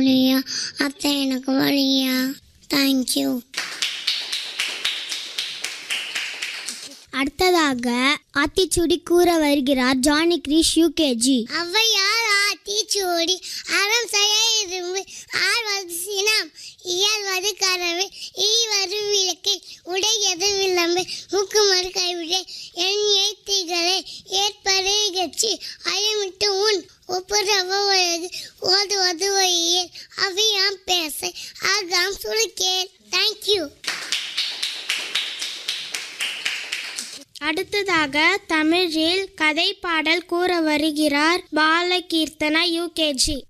வழியா அத்தை எனக்கு வழியா தேங்க்யூ அடுத்ததாக ஆத்திச்சூடி கூற வருகிறார் ஜானி கிரிஷ் யூகேஜி ஔவையார் ஆத்திச்சூடி அறம் செய்ய இரும்பு ஆர் வது சினம் இயல்வது கரவு ஈவது விளக்கு உடையது விளம்பு மூக்குமறு கைவிட என் ஏத்திகளை ஏற்பது கட்சி அயமிட்டு உன் ஒப்புரவு வயது ஓதுவது வழியில் அவையாம் பேச ஆகாம் சுருக்கேன் தேங்க்யூ அடுத்ததாக தமிழில் கதை பாடல் கூற வருகிறார் பாலகீர்த்தனா யூகேஜி